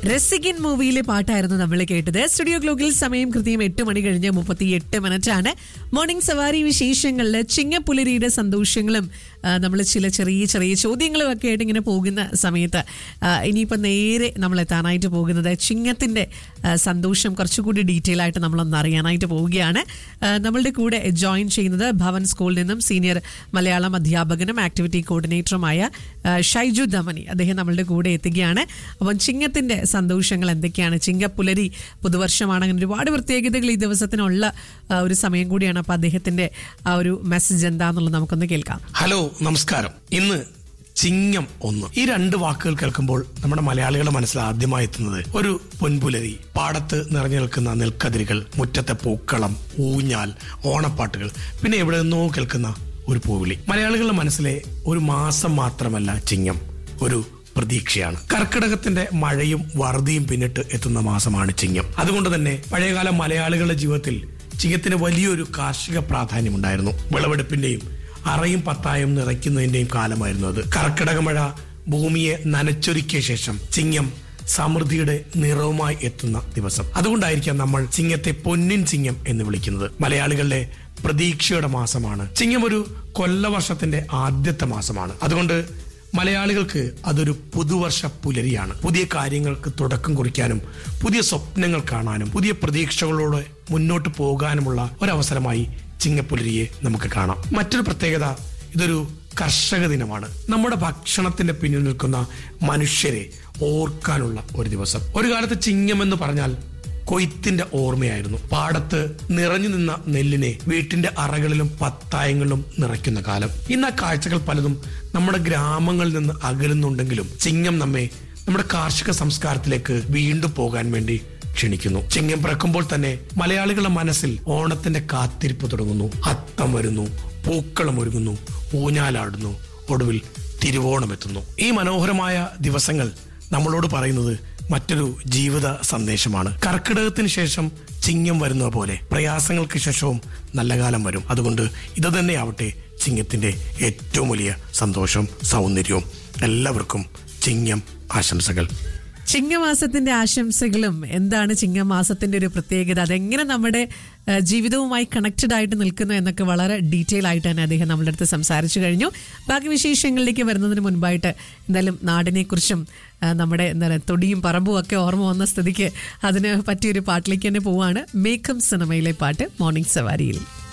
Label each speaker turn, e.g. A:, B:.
A: രസികൻ മൂവിയിലെ പാട്ടായിരുന്നു നമ്മൾ കേട്ടത് സ്റ്റുഡിയോ ഗ്ലോക്കിൽ സമയം കൃത്യം എട്ട് മണി കഴിഞ്ഞ് മുപ്പത്തി എട്ട് മിനിറ്റ് ആണ് മോർണിംഗ് സവാരി വിശേഷങ്ങളിൽ ചിങ്ങപ്പുലരിയുടെ സന്തോഷങ്ങളും നമ്മൾ ചില ചെറിയ ചെറിയ ചോദ്യങ്ങളും ഒക്കെ ആയിട്ട് ഇങ്ങനെ പോകുന്ന സമയത്ത് ആ, ഇനിയിപ്പോൾ നേരെ നമ്മൾ എത്താനായിട്ട് പോകുന്നത് ചിങ്ങത്തിന്റെ ആ, സന്തോഷം കുറച്ചുകൂടി ഡീറ്റെയിൽ ആയിട്ട് നമ്മളൊന്ന് അറിയാനായിട്ട് പോവുകയാണ് ആ, നമ്മളുടെ കൂടെ ജോയിൻ ചെയ്യുന്നത് ഭവൻ സ്കൂളിൽ നിന്നും സീനിയർ മലയാളം അധ്യാപകനും ആക്ടിവിറ്റി കോർഡിനേറ്ററുമായ ആ, ഷൈജു ദമനി അദ്ദേഹം നമ്മളുടെ കൂടെ എത്തുകയാണ് അപ്പം ചിങ്ങത്തിന്റെ സന്തോഷങ്ങൾ എന്തൊക്കെയാണ് ചിങ്ങപ്പുലരി പുതുവർഷമാണ് അങ്ങനെ ഒരുപാട് പ്രത്യേകതകൾ ഈ ദിവസത്തിനുള്ള ആ, ഒരു സമയം കൂടിയാണ് അപ്പം അദ്ദേഹത്തിന്റെ ആ ഒരു മെസ്സേജ് എന്താന്നുള്ളത് നമുക്കൊന്ന് കേൾക്കാം
B: ഹലോ നമസ്കാരം ഇന്ന് ചിങ്ങം ഒന്ന് ഈ രണ്ട് വാക്കുകൾ കേൾക്കുമ്പോൾ നമ്മുടെ മലയാളികളുടെ മനസ്സിൽ ആദ്യമായി എത്തുന്നത് ഒരു പൊൻപുലരി പാടത്ത് നിറഞ്ഞു നിൽക്കുന്ന നെൽക്കതിരുകൾ മുറ്റത്തെ പൂക്കളം ഊഞ്ഞാൽ ഓണപ്പാട്ടുകൾ പിന്നെ എവിടെ നിന്നോ കേൾക്കുന്ന ഒരു പൂവിളി മലയാളികളുടെ മനസ്സിലെ ഒരു മാസം മാത്രമല്ല ചിങ്ങം ഒരു പ്രതീക്ഷയാണ് കർക്കിടകത്തിന്റെ മഴയും വറുതിയും പിന്നിട്ട് എത്തുന്ന മാസമാണ് ചിങ്ങം അതുകൊണ്ട് തന്നെ പഴയകാല മലയാളികളുടെ ജീവിതത്തിൽ ചിങ്ങത്തിന് വലിയൊരു കാർഷിക പ്രാധാന്യമുണ്ടായിരുന്നു വിളവെടുപ്പിന്റെയും അറയും പത്തായും നിറയ്ക്കുന്നതിന്റെയും കാലമായിരുന്നു അത് കർക്കിടക മഴ ഭൂമിയെ നനച്ചൊരുക്കിയ ശേഷം ചിങ്ങം സമൃദ്ധിയുടെ നിറവുമായി എത്തുന്ന ദിവസം അതുകൊണ്ടായിരിക്കാം നമ്മൾ ചിങ്ങത്തെ പൊന്നിൻ ചിങ്ങം എന്ന് വിളിക്കുന്നത് മലയാളികളുടെ പ്രതീക്ഷയുടെ മാസമാണ് ചിങ്ങം ഒരു കൊല്ലവർഷത്തിന്റെ ആദ്യത്തെ മാസമാണ് അതുകൊണ്ട് മലയാളികൾക്ക് അതൊരു പുതുവർഷ പുലരിയാണ് പുതിയ കാര്യങ്ങൾക്ക് തുടക്കം കുറിക്കാനും പുതിയ സ്വപ്നങ്ങൾ കാണാനും പുതിയ പ്രതീക്ഷകളോടെ മുന്നോട്ട് പോകാനുമുള്ള ഒരവസരമായി ചിങ്ങപ്പുലരിയെ നമുക്ക് കാണാം മറ്റൊരു പ്രത്യേകത ഇതൊരു കർഷക ദിനമാണ് നമ്മുടെ ഭക്ഷണത്തിന്റെ പിന്നിൽ നിൽക്കുന്ന മനുഷ്യരെ ഓർക്കാനുള്ള ഒരു ദിവസം ഒരു കാലത്ത് ചിങ്ങം എന്ന് പറഞ്ഞാൽ കൊയ്ത്തിന്റെ ഓർമ്മയായിരുന്നു പാടത്ത് നിറഞ്ഞു നിന്ന നെല്ലിനെ വീട്ടിന്റെ അറകളിലും പത്തായങ്ങളിലും നിറയ്ക്കുന്ന കാലം ഇന്ന് ആ കാഴ്ചകൾ പലതും നമ്മുടെ ഗ്രാമങ്ങളിൽ നിന്ന് അകലുന്നുണ്ടെങ്കിലും ചിങ്ങം നമ്മെ നമ്മുടെ കാർഷിക സംസ്കാരത്തിലേക്ക് വീണ്ടും പോകാൻ വേണ്ടി ക്ഷണിക്കുന്നു ചിങ്ങം പിറക്കുമ്പോൾ തന്നെ മലയാളികളുടെ മനസ്സിൽ ഓണത്തിന്റെ കാത്തിരിപ്പ് തുടങ്ങുന്നു അത്തം വരുന്നു പൂക്കളം ഒരുങ്ങുന്നു ഊഞ്ഞാലാടുന്നു ഒടുവിൽ തിരുവോണം എത്തുന്നു ഈ മനോഹരമായ ദിവസങ്ങൾ നമ്മളോട് പറയുന്നത് മറ്റൊരു ജീവിത സന്ദേശമാണ് കർക്കിടകത്തിന് ശേഷം ചിങ്ങം വരുന്നത് പോലെ പ്രയാസങ്ങൾക്ക് ശേഷവും നല്ല കാലം വരും അതുകൊണ്ട് ഇത് തന്നെയാവട്ടെ ചിങ്ങത്തിന്റെ ഏറ്റവും വലിയ സന്തോഷവും സൗന്ദര്യവും എല്ലാവർക്കും ചിങ്ങം ആശംസകൾ
A: ചിങ്ങമാസത്തിന്റെ ആശംസകളും എന്താണ് ചിങ്ങമാസത്തിന്റെ ഒരു പ്രത്യേകത അതെങ്ങനെ നമ്മുടെ ആ, ജീവിതവുമായി കണക്റ്റഡ് ആയിട്ട് നിൽക്കുന്നു എന്നൊക്കെ വളരെ ഡീറ്റെയിൽ ആയിട്ട് തന്നെ അദ്ദേഹം നമ്മളുടെ അടുത്ത് സംസാരിച്ചു കഴിഞ്ഞു ബാക്കി വിശേഷങ്ങളിലേക്ക് വരുന്നതിന് മുൻപായിട്ട് എന്തായാലും നാടിനെക്കുറിച്ചും ആ, നമ്മുടെ എന്താ പറയുക തൊടിയും പറമ്പും ഒക്കെ ഓർമ്മ വന്ന സ്ഥിതിക്ക് അതിന് പറ്റിയൊരു പാട്ടിലേക്ക് തന്നെ പോവാണ് മേഘം സിനിമയിലെ പാട്ട് മോർണിംഗ് സവാരിയിൽ